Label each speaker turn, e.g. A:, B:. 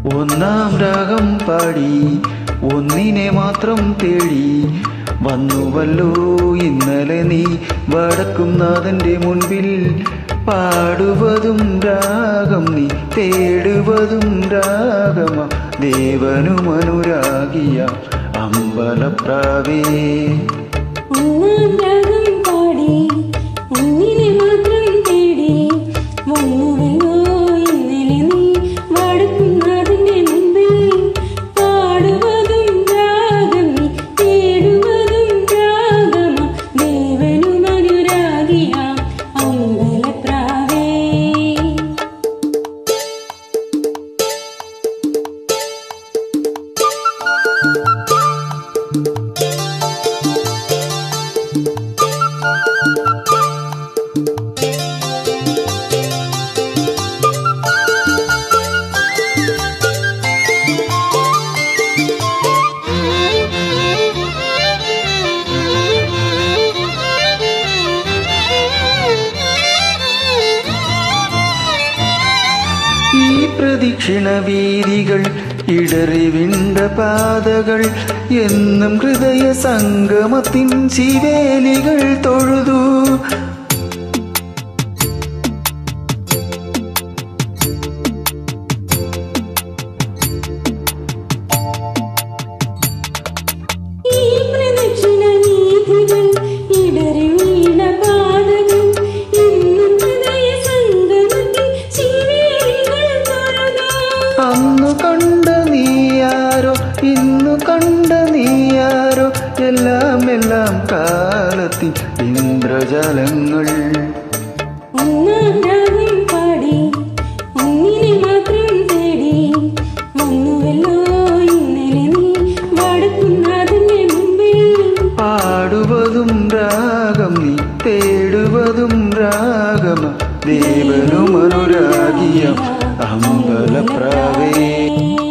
A: ഒന്നാം രാഗം പാടി ഒന്നിനെ മാത്രം തേടി വന്നുവല്ലോ ഇന്നലെ നീ വടക്കും നാഥന്റെ മുൻപിൽ പാടുവതും രാഗം നീ തേടുവതും രാഗമ ദേവനും അനുരാഗിയ അമ്പലപ്രാവേ
B: ഒന്നാം രാഗം പാടി ഒന്നിനെ മാത്രം തേടി വന്നുവല്ലോ ഇന്നലെ നീ വടക്കുന്നാഥന്റെ മുൻപിൽ പാടുവതും രാഗം നീ തേടുവതും രാഗമ ദേവനും അനുരാഗിയ അമ്പലപ്രാവേ
A: ഈ പ്രദക്ഷിണ വീതികൾ ഇടറി വിണ്ട പാതകൾ എന്നും ഹൃദയ സംഗമത്തിൻ ശിവേലികൾ തൊഴുതു
B: ഈ പ്രദക്ഷിണ വീഥികൾ ഇടറി വീണ പാതകൾ എന്നും ഹൃദയ സംഗമത്തിൽ ശിവേലികൾ തൊഴുതു
A: അന്നു കണ്ട നീയാരോ ഇന്നു കണ്ട നീയാരോ എല്ലാം എല്ലാം കാലത്തിൻ ഇന്ദ്രജാലങ്ങൾ
B: ഒന്നാം രാഗം പാടി ഒന്നിനെ മാത്രം തേടി വന്നുവല്ലോ ഇന്നലെ നീ വടക്കുന്നാഥന്റെ മുമ്പിൽ
A: പാടുവതും രാഗം നീ തേടുവതും രാഗമ ദേവനും അനുരാഗിയ അമ്പലപ്രാവേ